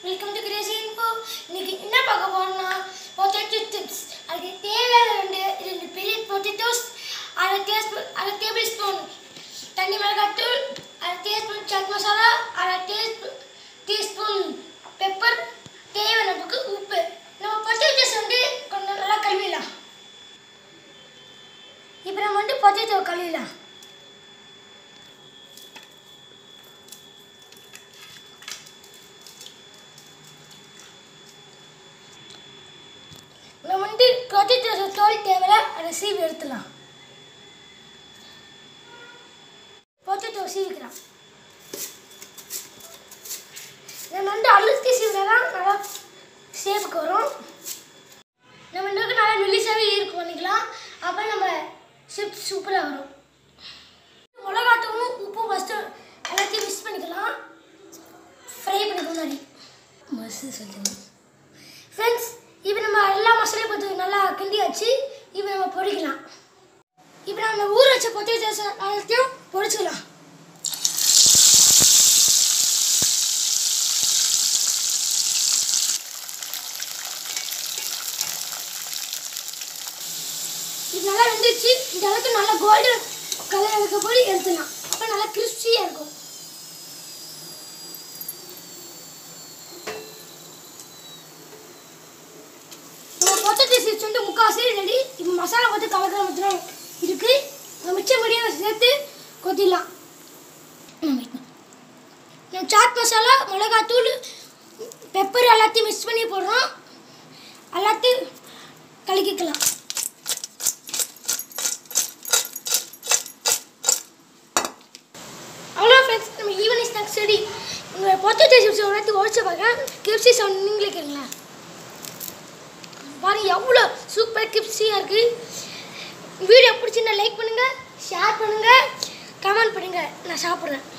welcome to Crazy இன்போ இன்னைக்கு என்ன பார்க்க போறோம்னா பொட்டேட்டோ சிப்ஸ் அதுக்கு தேவையான ரெண்டு ரெண்டு பெரிய பொட்டேட்டோஸ் அரை டேஸ்பூன் அரை டேபிள் ஸ்பூன் தண்ணி மிளகாத்தூள் அரை டீஸ்பூன் சாட் மசாலா அரை டீஸ்பூன் டீஸ்பூன் பெப்பர் தேவையான அளவுக்கு உப்பு நம்ம பொட்டேட்டோஸ் வந்து கொஞ்சம் நல்லா கழுவிடலாம் இப்போ நம்ம வந்து பொட்டேட்டோ கழுவிடலாம் நம்ம வந்து பொட்டேட்டோ தோல் தேவையில்ல அதை சீவி எடுத்துலாம் பொட்டேட்டோ சீவிக்கலாம் நம்ம வந்து அழுத்தி சீவினா நல்லா ஷேப்புக்கு வரும் நம்ம இன்னும் நல்லா மெலிசாவே இருக்கும் பண்ணிக்கலாம் அப்போ நம்ம சிப்ஸ் சூப்பராக வரும் மிளகாத்தூளும் உப்பும் ஃபஸ்ட்டு எல்லாத்தையும் மிக்ஸ் பண்ணிக்கலாம் ஃப்ரை பண்ணிக்க முன்னாடி மசு சொல்லுங்கள் ஃப்ரெண்ட்ஸ் இப்போ நம்ம எல்லா மசாலையும் போட்டு நல்லா கிண்டியாச்சு இப்போ நம்ம பொரிக்கலாம் இப்போ நம்ம ஊற வச்ச பொட்டேட்டோஸ் எல்லாத்தையும் பொரிச்சுக்கலாம் இது நல்லா வெந்துச்சு இந்த அளவுக்கு நல்லா கோல்டன் கலர் இருக்க போய் எடுத்துடலாம் அப்போ நல்லா கிறிஸ்பியாக இருக்கும் நம்ம பொட்டேட்டோ சிப்ஸ் வந்து முக்கால்வாசி ரெடி இப்போ மசாலா போட்டு கலக்கிற மட்டும் இருக்கு நம்ம மிச்சம் முடிய சேர்த்து கொத்திடலாம் நம்ம சாட் மசாலா மிளகாத்தூள் பெப்பர் எல்லாத்தையும் மிக்ஸ் பண்ணி போடுறோம் எல்லாத்தையும் கலக்கிக்கலாம் அவ்வளோ ஃப்ரெண்ட்ஸ் நம்ம ஈவினிங் ஸ்நாக்ஸ் ரெடி உங்கள் பொட்டேட்டோ சிப்ஸ் ஒரு இடத்துக்கு உடச்சி பார்க்க கிப்ஸி சவுண்ட் நீங்களே கேளுங்களேன் பாருங்க எவ்வளோ சூப்பர் கிப்ஸியாக இருக்குது வீடியோ பிடிச்சிருந்தா லைக் பண்ணுங்கள் ஷேர் பண்ணுங்கள் கமெண்ட் பண்ணுங்கள் நான் சாப்பிட்றேன்